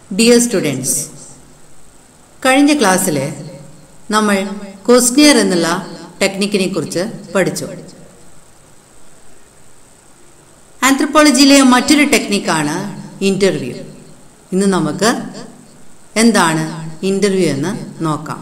Dear students കഴിഞ്ഞ ക്ലാസ്സിൽ നമ്മൾ ക്വസ്റ്റിയർ എന്നുള്ള ടെക്നിക്കിനെ കുറിച്ച് പഠിച്ചു ആന്ത്രപ്പോളജിയിലെ മറ്റൊരു ടെക്നിക്കാണ് ഇൻ്റർവ്യൂ ഇന്ന് നമുക്ക് എന്താണ് ഇൻ്റർവ്യൂ എന്ന് നോക്കാം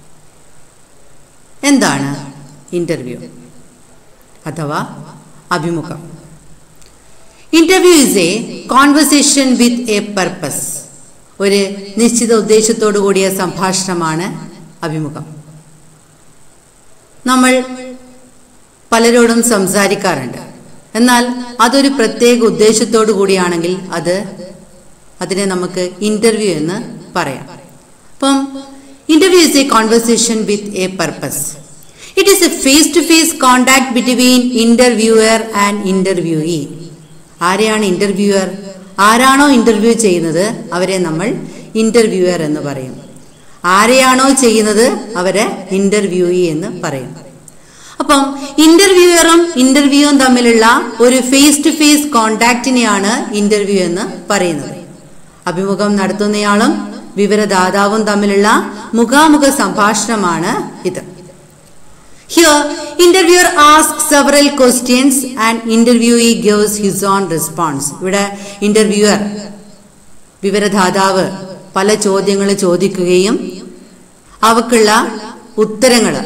എന്താണ് ഇൻ്റർവ്യൂ അഥവാ അഭിമുഖം interview is a conversation with a purpose ഒരു നിശ്ചിത ഉദ്ദേശത്തോടു കൂടിയ സംഭാഷണമാണ് അഭിമുഖം നമ്മൾ പലരോടും സംസാരിക്കാറുണ്ട് എന്നാൽ അതൊരു പ്രത്യേക ഉദ്ദേശത്തോടു കൂടിയാണെങ്കിൽ അത് അതിനെ നമുക്ക് ഇന്റർവ്യൂ എന്ന് പറയാം അപ്പം interview is a conversation with a purpose it is a face to face contact between interviewer and interviewee ആരെയാണ് ഇന്റർവ്യൂവർ ആരാണോ ഇന്റർവ്യൂ ചെയ്യുന്നത് അവരെ നമ്മൾ ഇന്റർവ്യൂവർ എന്ന് പറയും ആരെയാണോ ചെയ്യുന്നത് അവരെ ഇന്റർവ്യൂയി എന്ന് പറയും അപ്പം ഇന്റർവ്യൂവറും ഇന്റർവ്യൂവും തമ്മിലുള്ള ഒരു ഫേസ് ടു ഫേസ് കോണ്ടാക്റ്റിനെയാണ് ഇന്റർവ്യൂ എന്ന് പറയുന്നത് അഭിമുഖം നടത്തുന്നയാളും വിവരദാതാവും തമ്മിലുള്ള മുഖാമുഖ സംഭാഷണമാണ് ഇത് Here, interviewer asks several questions and interviewee gives his own response. ഇവിടെ ഇന്റർവ്യൂവർ വിവരദാതാവ് പല ചോദ്യങ്ങൾ ചോദിക്കുകയും അവക്കുള്ള ഉത്തരങ്ങൾ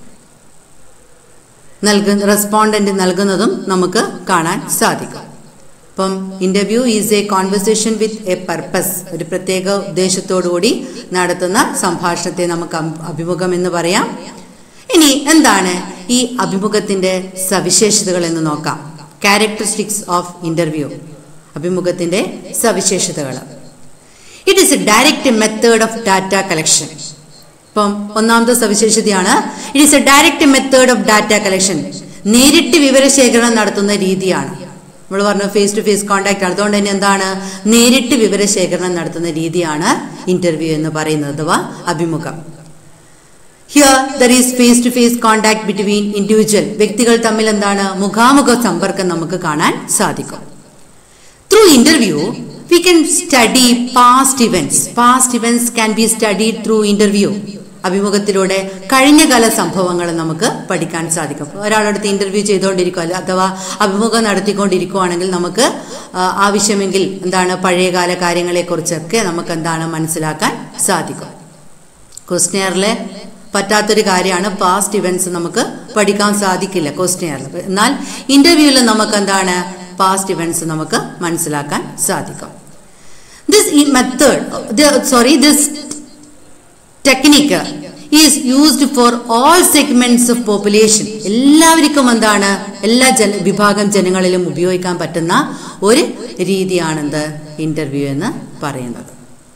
നൽകുന്ന റെസ്പോണ്ടന്റ് നൽകുന്നതും നമുക്ക് കാണാൻ സാധിക്കും അപ്പം interview is a conversation with a purpose ഒരു പ്രത്യേക ഉദ്ദേശത്തോടുകൂടി നടത്തുന്ന സംഭാഷണത്തെ നമുക്ക് അഭിമുഖം എന്ന് പറയാം ഇനി എന്താണ് ഈ അഭിമുഖത്തിന്റെ സവിശേഷതകൾ എന്ന് നോക്കാം ക്യാരക്ടറിസ്റ്റിക്സ് ഓഫ് ഇന്റർവ്യൂ അഭിമുഖത്തിന്റെ സവിശേഷതകൾ it is a direct method of data collection ഇപ്പം ഒന്നാമത്തെ സവിശേഷതയാണ് it is a direct method of data collection നേരിട്ട് വിവരശേഖരണം നടത്തുന്ന രീതിയാണ് നമ്മൾ പറഞ്ഞു ഫേസ് ടു ഫേസ് കോണ്ടാക്ട് ആണ് അതുകൊണ്ട് തന്നെ എന്താണ് നേരിട്ട് വിവരശേഖരണം നടത്തുന്ന രീതിയാണ് ഇന്റർവ്യൂ എന്ന് പറയുന്നത് അഥവാ അഭിമുഖം here there is face to face contact between individual വ്യക്തികൾ തമ്മിൽ എന്താണ് മുഖാമുഖ സമ്പർക്കം നമുക്ക് കാണാൻ സാധിക്കും through interview we can study past events past events can be studied through interview അഭിമുഖത്തിലൂടെ കഴിഞ്ഞ കാല സംഭവങ്ങൾ നമുക്ക് പഠിക്കാൻ സാധിക്കും ഒരാളടുത്ത് ഇന്റർവ്യൂ ചെയ്തുകൊണ്ടിരിക്കുക അഥവാ അഭിമുഖം നടത്തിക്കൊണ്ടിരിക്കുകയാണെങ്കിൽ നമുക്ക് ആവശ്യമെങ്കിൽ എന്താണ് പഴയകാല കാര്യങ്ങളെക്കുറിച്ചൊക്കെ നമുക്ക് എന്താണ് മനസ്സിലാക്കാൻ സാധിക്കും ക്വസ്റ്റിയറിലെ പറ്റാത്തൊരു കാര്യമാണ് പാസ്റ്റ് ഇവന്റ്സ് നമുക്ക് പഠിക്കാൻ സാധിക്കില്ല ക്വസ്റ്റിയറിൽ എന്നാൽ ഇന്റർവ്യൂവിൽ നമുക്ക് എന്താണ് പാസ്റ്റ് ഇവന്റ്സ് നമുക്ക് മനസ്സിലാക്കാൻ സാധിക്കും this method sorry this technique is used for all segments of population എല്ലാവർക്കും എന്താണ് എല്ലാ ജന വിഭാഗം ജനങ്ങളിലും ഉപയോഗിക്കാൻ പറ്റുന്ന ഒരു രീതിയാണെന്ത് ഇന്റർവ്യൂ എന്ന് പറയുന്നത്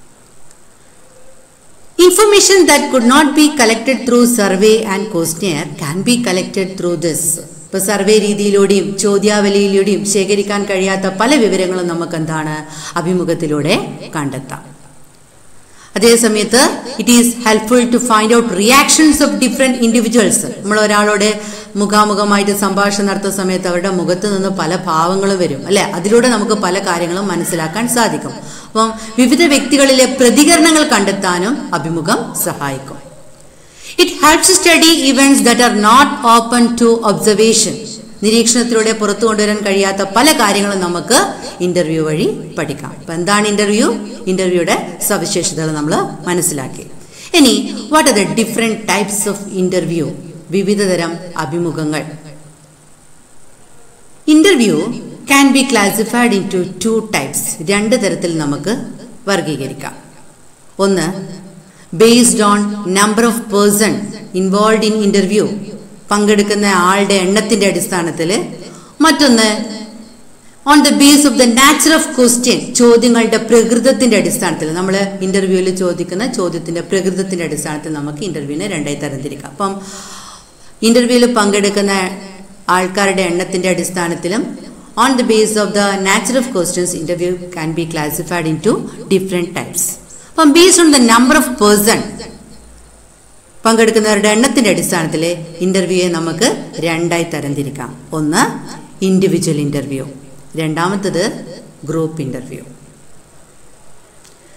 Information that could not be collected through survey and questionnaire can be collected through this. ഇപ്പൊ സർവേ രീതിയിലൂടെയും ചോദ്യാവലിയിലൂടെയും ശേഖരിക്കാൻ കഴിയാത്ത പല വിവരങ്ങളും നമുക്ക് എന്താണ് അഭിമുഖത്തിലൂടെ കണ്ടെത്താം അതേസമയത്ത് it is helpful to find out reactions of different individuals നമ്മൾ ഒരാളോട് മുഖാമുഖമായിട്ട് സംഭാഷണം നടത്തുന്ന സമയത്ത് അവരുടെ മുഖത്ത് നിന്ന് പല ഭാവങ്ങളും വരും അല്ലെ അതിലൂടെ നമുക്ക് പല കാര്യങ്ങളും മനസ്സിലാക്കാൻ സാധിക്കും അപ്പം വിവിധ വ്യക്തികളിലെ പ്രതികരണങ്ങൾ കണ്ടെത്താനും അഭിമുഖം സഹായിക്കും it helps study events that are not open to observation നിരീക്ഷണത്തിലൂടെ പുറത്തു കൊണ്ടുവരാൻ കഴിയാത്ത പല കാര്യങ്ങളും നമുക്ക് ഇന്റർവ്യൂ വഴി പഠിക്കാം അപ്പൊ എന്താണ് ഇന്റർവ്യൂ ഇന്റർവ്യൂയുടെ സവിശേഷതകൾ നമ്മൾ മനസ്സിലാക്കി ഇനി what are the different types of interview വിവിധ തരം അഭിമുഖങ്ങൾ interview can be classified into two types രണ്ട് തരത്തിൽ നമുക്ക് വർഗീകരിക്കാം ഒന്ന് based on number of person involve in interview പങ്കെടുക്കുന്ന ആളുടെ എണ്ണത്തിന്റെ അടിസ്ഥാനത്തിൽ മറ്റൊന്ന് on the base of the nature of question ചോദ്യങ്ങളുടെ പ്രകൃതത്തിന്റെ അടിസ്ഥാനത്തിൽ നമ്മൾ ഇന്റർവ്യൂവിൽ ചോദിക്കുന്ന ചോദ്യത്തിന്റെ പ്രകൃതത്തിന്റെ അടിസ്ഥാനത്തിൽ നമുക്ക് ഇന്റർവ്യൂവിനെ രണ്ടായി തരംതിരിക്കാം അപ്പം ഇന്റർവ്യൂവിൽ പങ്കെടുക്കുന്ന ആൾക്കാരുടെ എണ്ണത്തിന്റെ അടിസ്ഥാനത്തിലും on the base of the nature of questions interview can be classified into different types അപ്പം based on the number of person പങ്കെടുക്കുന്നവരുടെ എണ്ണത്തിന്റെ അടിസ്ഥാനത്തിൽ ഇന്റർവ്യൂയെ നമുക്ക് രണ്ടായി തരംതിരിക്കാം ഒന്ന് ഇൻഡിവിജ്വൽ ഇന്റർവ്യൂ രണ്ടാമത്തത് group interview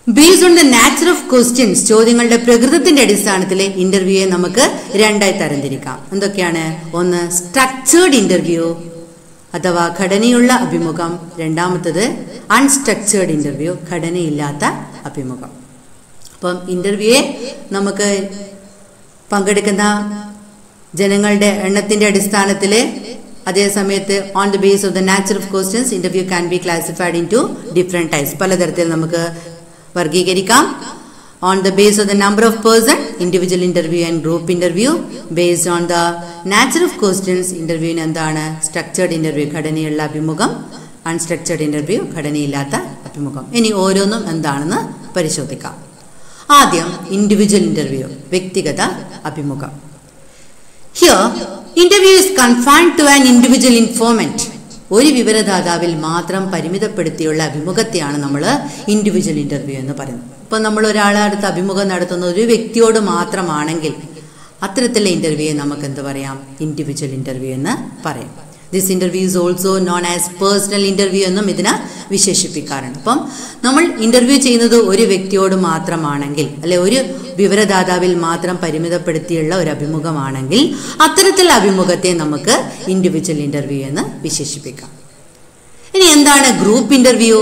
based on the nature of questions ചോദ്യങ്ങളുടെ പ്രകൃതത്തിന്റെ അടിസ്ഥാനത്തിൽ ഇന്റർവ്യൂയെ നമുക്ക് രണ്ടായി തരംതിരിക്കാം എന്തൊക്കെയാണ് ഒന്ന് സ്ട്രക്ചേർഡ് ഇന്റർവ്യൂ അഥവാ ഘടനയുള്ള അഭിമുഖം രണ്ടാമത്തത് അൺസ്ട്രക്ചേർഡ് ഇന്റർവ്യൂ ഘടനയില്ലാത്ത അഭിമുഖം അപ്പം ഇന്റർവ്യൂയെ നമുക്ക് പങ്കെടുക്കുന്ന ജനങ്ങളുടെ എണ്ണത്തിന്റെ അടിസ്ഥാനത്തിൽ അതേ സമയത്ത് on the base of the nature of questions interview can be classified into different types പലതരത്തിൽ നമുക്ക് വർഗീകരിക്കാം on the base of the number of person individual interview and group interview based on the nature of questions ഇന്റർവ്യൂവിന് എന്താണ് structured interview ഘടനയുള്ള അഭിമുഖം unstructured interview ഘടനയില്ലാത്ത അഭിമുഖം ഇനി ഓരോന്നും എന്താണെന്ന് പരിശോധിക്കാം ആദ്യം ഇൻഡിവിജ്വൽ ഇന്റർവ്യൂ വ്യക്തിഗത അഭിമുഖം here interview is confined to an individual informant ഒരു വിവരദാതാവിൽ മാത്രം പരിമിതപ്പെടുത്തിയുള്ള അഭിമുഖത്തെയാണ് നമ്മൾ ഇൻഡിവിജ്വൽ ഇന്റർവ്യൂ എന്ന് പറയുന്നത് ഇപ്പം നമ്മൾ ഒരാളെ അടുത്ത് അഭിമുഖം നടത്തുന്ന ഒരു വ്യക്തിയോട് മാത്രമാണെങ്കിൽ അത്തരത്തിലുള്ള ഇന്റർവ്യൂയെ നമുക്ക് എന്ത് പറയാം ഇൻഡിവിജ്വൽ ഇന്റർവ്യൂ എന്ന് പറയാം this interview is also known as personal interview എന്നും ഇതിനെ വിശേഷിപ്പിക്കാറുണ്ട് അപ്പം നമ്മൾ ഇന്റർവ്യൂ ചെയ്യുന്നത് ഒരു വ്യക്തിയോട് മാത്രമാണെങ്കിൽ അല്ലെ ഒരു വിവരദാതാവിൽ മാത്രം പരിമിതപ്പെടുത്തിയുള്ള ഒരു അഭിമുഖമാണെങ്കിൽ അത്തരത്തിലുള്ള അഭിമുഖത്തെ നമുക്ക് ഇൻഡിവിജ്വൽ ഇന്റർവ്യൂ എന്ന് വിശേഷിപ്പിക്കാം ഇനി എന്താണ് group interview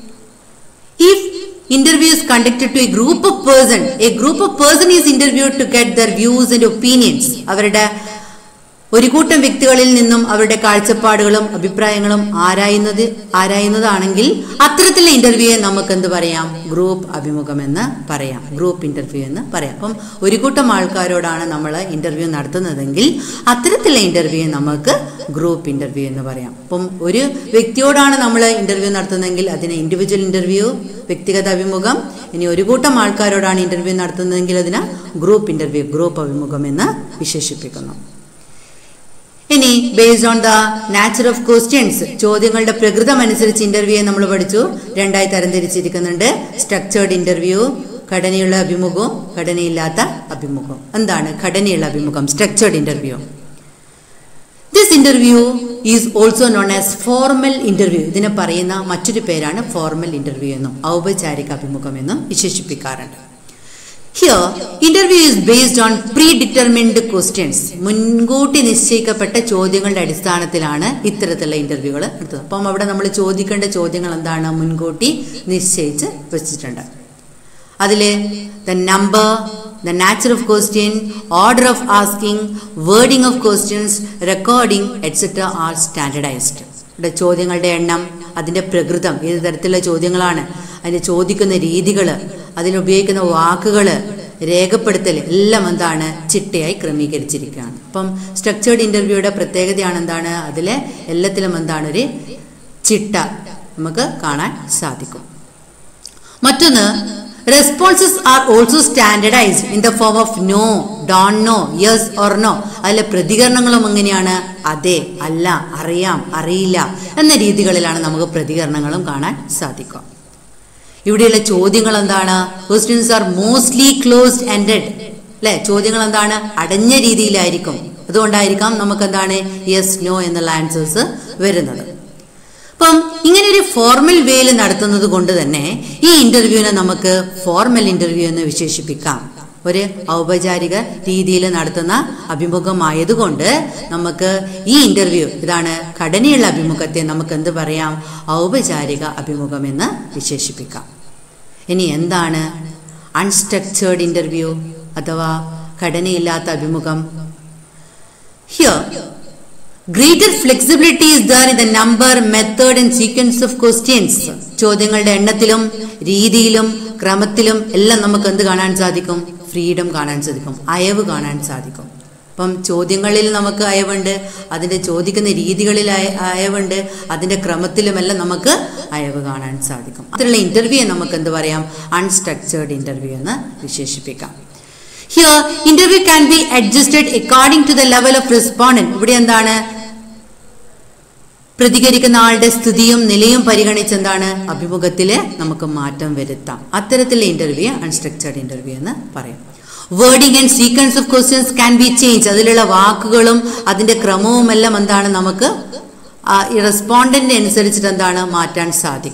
if interview is conducted to a group of person a group of person is interviewed to get their views and opinions അവരുടെ ഒരു കൂട്ടം വ്യക്തികളിൽ നിന്നും അവരുടെ കാഴ്ചപ്പാടുകളും അഭിപ്രായങ്ങളും ആരായുന്നത് ആരായുന്നതാണെങ്കിൽ അത്തരത്തിലുള്ള ഇന്റർവ്യൂയെ നമുക്ക് എന്ത് പറയാം ഗ്രൂപ്പ് അഭിമുഖം എന്ന് പറയാം ഗ്രൂപ്പ് ഇന്റർവ്യൂ എന്ന് പറയാം അപ്പം ഒരു കൂട്ടം ആൾക്കാരോടാണ് നമ്മൾ ഇന്റർവ്യൂ നടത്തുന്നതെങ്കിൽ അത്തരത്തിലുള്ള ഇന്റർവ്യൂയെ നമുക്ക് ഗ്രൂപ്പ് ഇന്റർവ്യൂ എന്ന് പറയാം അപ്പം ഒരു വ്യക്തിയോടാണ് നമ്മൾ ഇന്റർവ്യൂ നടത്തുന്നതെങ്കിൽ അതിനെ ഇൻഡിവിജ്വൽ ഇന്റർവ്യൂ വ്യക്തിഗത അഭിമുഖം ഇനി ഒരു കൂട്ടം ആൾക്കാരോടാണ് ഇന്റർവ്യൂ നടത്തുന്നതെങ്കിൽ അതിന് ഗ്രൂപ്പ് ഇന്റർവ്യൂ ഗ്രൂപ്പ് അഭിമുഖം എന്ന് വിശേഷിപ്പിക്കുന്നു ഇനി based on the nature of questions ചോദ്യങ്ങളുടെ പ്രകൃതം അനുസരിച്ച് ഇന്റർവ്യൂയെ നമ്മൾ പഠിച്ചു രണ്ടായി തരംതിരിച്ചിരിക്കുന്നുണ്ട് സ്ട്രക്ചേർഡ് ഇന്റർവ്യൂ ഘടനയുള്ള അഭിമുഖവും ഘടനയില്ലാത്ത അഭിമുഖവും എന്താണ് ഘടനയുള്ള അഭിമുഖം structured interview this interview is also known as formal interview ഇതിനെ പറയുന്ന മറ്റൊരു പേരാണ് ഫോർമൽ ഇന്റർവ്യൂ എന്നും ഔപചാരിക അഭിമുഖം എന്നും വിശേഷിപ്പിക്കാറുണ്ട് here interview is based on predetermined questions മുൻകൂട്ടി നിശ്ചയിക്കപ്പെട്ട ചോദ്യങ്ങളുടെ അടിസ്ഥാനത്തിലാണ് ഇത്തരത്തിലുള്ള ഇന്റർവ്യൂകൾ എടുത്തത് അപ്പം അവിടെ നമ്മൾ ചോദിക്കേണ്ട ചോദ്യങ്ങൾ എന്താണ് മുൻകൂട്ടി നിശ്ചയിച്ച് വെച്ചിട്ടുണ്ട് അതിൽ the number the nature of question order of asking wording of questions recording etcetera are standardised ഇവിടെ ചോദ്യങ്ങളുടെ എണ്ണം അതിൻ്റെ പ്രകൃതം ഏത് തരത്തിലുള്ള ചോദ്യങ്ങളാണ് അതിന് ചോദിക്കുന്ന രീതികൾ അതിനുപയോഗിക്കുന്ന വാക്കുകൾ രേഖപ്പെടുത്തൽ എല്ലാം എന്താണ് ചിട്ടയായി ക്രമീകരിച്ചിരിക്കുകയാണ് അപ്പം സ്ട്രക്ചേർഡ് ഇന്റർവ്യൂയുടെ പ്രത്യേകതയാണ് എന്താണ് അതിൽ എല്ലാത്തിലും എന്താണ് ഒരു ചിട്ട നമുക്ക് കാണാൻ സാധിക്കും മറ്റൊന്ന് responses are also standardised in the form of no don't know yes or no അതിലെ പ്രതികരണങ്ങളും എങ്ങനെയാണ് അതെ അല്ല അറിയാം അറിയില്ല എന്ന രീതികളിലാണ് നമുക്ക് പ്രതികരണങ്ങളും കാണാൻ സാധിക്കുക ഇവിടെയുള്ള ചോദ്യങ്ങൾ എന്താണ് questions are mostly closed ended അല്ലെ ചോദ്യങ്ങൾ എന്താണ് അടഞ്ഞ രീതിയിലായിരിക്കും അതുകൊണ്ടായിരിക്കാം നമുക്ക് എന്താണ് യെസ് നോ എന്നുള്ള ആൻസേഴ്സ് വരുന്നത് അപ്പം ഇങ്ങനെ ഒരു ഫോർമൽ വേയിൽ നടത്തുന്നത് കൊണ്ട് തന്നെ ഈ ഇന്റർവ്യൂവിനെ നമുക്ക് ഫോർമൽ ഇന്റർവ്യൂ എന്ന് വിശേഷിപ്പിക്കാം ഒരു ഔപചാരിക രീതിയിൽ നടത്തുന്ന അഭിമുഖമായതുകൊണ്ട് നമുക്ക് ഈ ഇന്റർവ്യൂ ഇതാണ് ഘടനയുള്ള അഭിമുഖത്തെ നമുക്ക് എന്ത് പറയാം ഔപചാരിക അഭിമുഖം എന്ന് വിശേഷിപ്പിക്കാം ഇനി എന്താണ് അൺസ്ട്രക്ചേർഡ് ഇന്റർവ്യൂ അഥവാ ഘടനയില്ലാത്ത അഭിമുഖം here greater flexibility is there in the number method and sequence of questions ചോദ്യങ്ങളുടെ എണ്ണത്തിലും രീതിയിലും ക്രമത്തിലും എല്ലാം നമുക്ക് എന്ത് കാണാൻ സാധിക്കും ഫ്രീഡം കാണാൻ സാധിക്കും അയവ് കാണാൻ സാധിക്കും അപ്പം ചോദ്യങ്ങളിൽ നമുക്ക് അയവുണ്ട് അതിൻ്റെ ചോദിക്കുന്ന രീതികളിൽ അയ- അയവുണ്ട് അതിൻ്റെ ക്രമത്തിലുമെല്ലാം നമുക്ക് അയവ് കാണാൻ സാധിക്കും അതിലുള്ള ഇന്റർവ്യൂ നമുക്ക് എന്ത് പറയാം അൺസ്ട്രക്ചേർഡ് ഇന്റർവ്യൂ എന്ന് വിശേഷിപ്പിക്കാം here interview can be adjusted according to the level of respondent ഇവിടെ എന്താണ് പ്രതികരിക്കുന്ന ആളുടെ സ്ഥിതിയും നിലയും പരിഗണിച്ച് എന്താണ് അഭിമുഖത്തിൽ നമുക്ക് മാറ്റം വരുത്താം അത്തരത്തിലുള്ള ഇന്റർവ്യൂ അൺസ്ട്രക്ചേർഡ് ഇന്റർവ്യൂ എന്ന് പറയും wording and sequence of questions can be change അതിലുള്ള വാക്കുകളും അതിന്റെ ക്രമവും എല്ലാം എന്താണ് നമുക്ക് ആ ഈ റെസ്പോണ്ടന്റ് അനുസരിച്ചിട്ട് എന്താണ് മാറ്റാൻ സാധിക്കും അപ്പം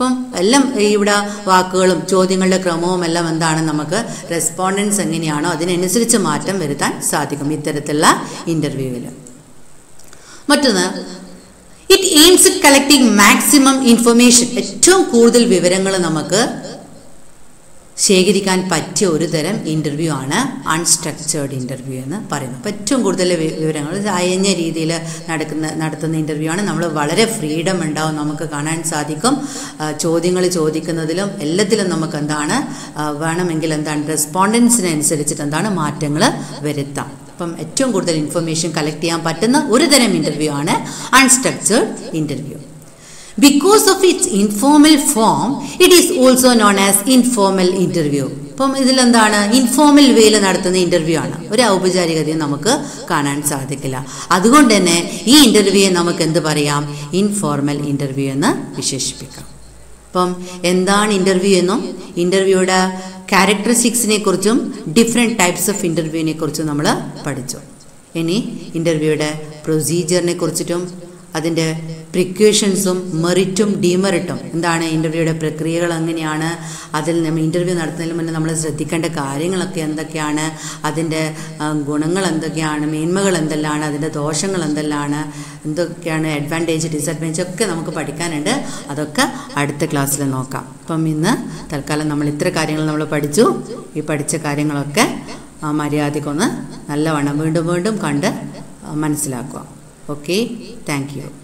അപ്പം എല്ലാം ഇവിടെ വാക്കുകളും ചോദ്യങ്ങളുടെ ക്രമവും എല്ലാം എന്താണ് നമുക്ക് റെസ്പോണ്ടൻസ് എങ്ങനെയാണോ അതിനനുസരിച്ച് മാറ്റം വരുത്താൻ സാധിക്കും ഇത്തരത്തിലുള്ള ഇൻ്റർവ്യൂവിൽ മറ്റൊന്ന് it aims at collecting maximum information ഏറ്റവും കൂടുതൽ വിവരങ്ങൾ നമുക്ക് ശേഖരിക്കാൻ പറ്റിയ ഒരു തരം ഇൻ്റർവ്യൂ ആണ് അൺസ്ട്രക്ചേർഡ് ഇൻ്റർവ്യൂ എന്ന് പറയുന്നത് അപ്പോൾ ഏറ്റവും കൂടുതൽ വി- വിവരങ്ങൾ അയഞ്ഞ രീതിയിൽ നടക്കുന്ന നടത്തുന്ന ഇൻ്റർവ്യൂ ആണ് നമ്മൾ വളരെ ഫ്രീഡം ഉണ്ടാവും നമുക്ക് കാണാൻ സാധിക്കും ചോദ്യങ്ങൾ ചോദിക്കുന്നതിലും എല്ലാത്തിലും നമുക്ക് എന്താണ് ആ, വേണമെങ്കിൽ എന്താണ് റെസ്പോണ്ടൻസിനനുസരിച്ചിട്ട് എന്താണ് മാറ്റങ്ങൾ വരുത്താം അപ്പം ഏറ്റവും കൂടുതൽ ഇൻഫർമേഷൻ കളക്ട് ചെയ്യാൻ പറ്റുന്ന ഒരു തരം ഇൻ്റർവ്യൂ ആണ് unstructured interview because of its informal form it is also known as informal interview അപ്പം ഇതിലെന്താണ് ഇൻഫോർമൽ വേയിൽ നടത്തുന്ന ഇൻ്റർവ്യൂ ആണ് ഒരു ഔപചാരികതയും നമുക്ക് കാണാൻ സാധിക്കില്ല അതുകൊണ്ട് തന്നെ ഈ ഇൻ്റർവ്യൂയെ നമുക്ക് എന്ത് പറയാം ഇൻഫോർമൽ ഇൻ്റർവ്യൂ എന്ന് വിശേഷിപ്പിക്കാം അപ്പം എന്താണ് ഇൻ്റർവ്യൂ എന്നും ഇൻ്റർവ്യൂയുടെ ക്യാരക്ടറിസ്റ്റിക്സിനെ കുറിച്ചും ഡിഫറെൻറ്റ് ടൈപ്സ് ഓഫ് ഇൻ്റർവ്യൂവിനെ കുറിച്ചും നമ്മൾ പഠിച്ചു ഇനി ഇൻ്റർവ്യൂയുടെ പ്രൊസീജിയറിനെ കുറിച്ചിട്ടും അതിൻ്റെ പ്രിക്വേഷൻസും മെറിറ്റും ഡിമെറിറ്റും എന്താണ് ഇൻ്റർവ്യൂയുടെ പ്രക്രിയകൾ എങ്ങനെയാണ് അതിൽ നമ്മൾ ഇൻ്റർവ്യൂ നടത്തുന്നതിന് മുന്നേ നമ്മൾ ശ്രദ്ധിക്കേണ്ട കാര്യങ്ങളൊക്കെ എന്തൊക്കെയാണ് അതിൻ്റെ ആ, ഗുണങ്ങൾ എന്തൊക്കെയാണ് മേന്മകൾ എന്തെല്ലാണ് അതിൻ്റെ ദോഷങ്ങൾ എന്തെല്ലാണ് എന്തൊക്കെയാണ് അഡ്വാൻറ്റേജ് ഡിസഡ്വാൻറ്റേജ് ഒക്കെ നമുക്ക് പഠിക്കാനുണ്ട് അതൊക്കെ അടുത്ത ക്ലാസ്സിൽ നോക്കാം അപ്പം ഇന്ന് തൽക്കാലം നമ്മൾ ഇത്ര കാര്യങ്ങൾ നമ്മൾ പഠിച്ചു ഈ പഠിച്ച കാര്യങ്ങളൊക്കെ ആ, മര്യാദയ്ക്കൊന്ന് നല്ലവണ്ണം വീണ്ടും വീണ്ടും കണ്ട് ആ, മനസ്സിലാക്കുക ഓക്കെ താങ്ക് യു